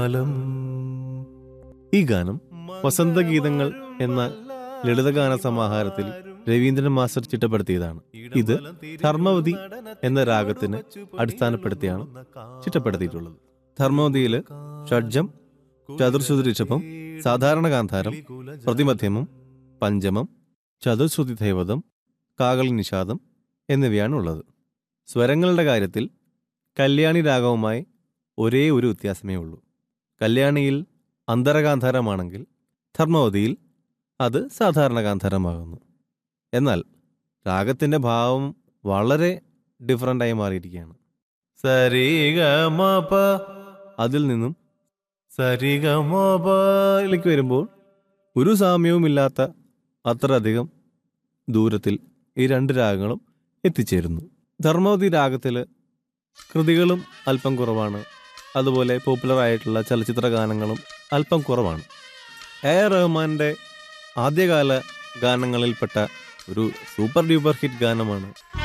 ഈ ഗാനം വസന്തഗീതങ്ങൾ എന്ന ലളിതഗാന സമാഹാരത്തിൽ രവീന്ദ്രൻ മാസ്റ്റർ ചിട്ടപ്പെടുത്തിയതാണ് ഇത് ധർമ്മവതി എന്ന രാഗത്തിന് അടിസ്ഥാനപ്പെടുത്തിയാണ് ചിട്ടപ്പെടുത്തിയിട്ടുള്ളത് ധർമ്മവതിയില് ഷഡ്ജം ചതുർശ്രുതി ഋഷഭം സാധാരണ ഗാന്ധാരം പ്രതിമധ്യമം പഞ്ചമം ചതുർശ്രുതി ദൈവതം കാകളി നിഷാദം എന്നിവയാണ് ഉള്ളത് സ്വരങ്ങളുടെ കാര്യത്തിൽ കല്യാണി രാഗവുമായി ഒരേ ഒരു വ്യത്യാസമേ ഉള്ളൂ കല്യാണിയിൽ അന്തരഗാന്ധാരമാണെങ്കിൽ ധർമ്മവതിയിൽ അത് സാധാരണ ഗാന്ധാരമാകുന്നു എന്നാൽ രാഗത്തിൻ്റെ ഭാവം വളരെ ഡിഫറൻ്റായി മാറിയിരിക്കുകയാണ് സരിഗമപ അതിൽ നിന്നും സരിഗമപയിലേക്ക് വരുമ്പോൾ ഒരു സാമ്യവുമില്ലാത്ത അത്രയധികം ദൂരത്തിൽ ഈ രണ്ട് രാഗങ്ങളും എത്തിച്ചേരുന്നു ധർമ്മവതി രാഗത്തിൽ കൃതികളും അല്പം കുറവാണ് അതുപോലെ പോപ്പുലർ ആയിട്ടുള്ള ചലച്ചിത്ര ഗാനങ്ങളും അല്പം കുറവാണ് എ ആർ റഹ്മാന്റെ ആദ്യകാല ഗാനങ്ങളിൽപ്പെട്ട ഒരു സൂപ്പർ ഡ്യൂപ്പർ ഹിറ്റ് ഗാനമാണ്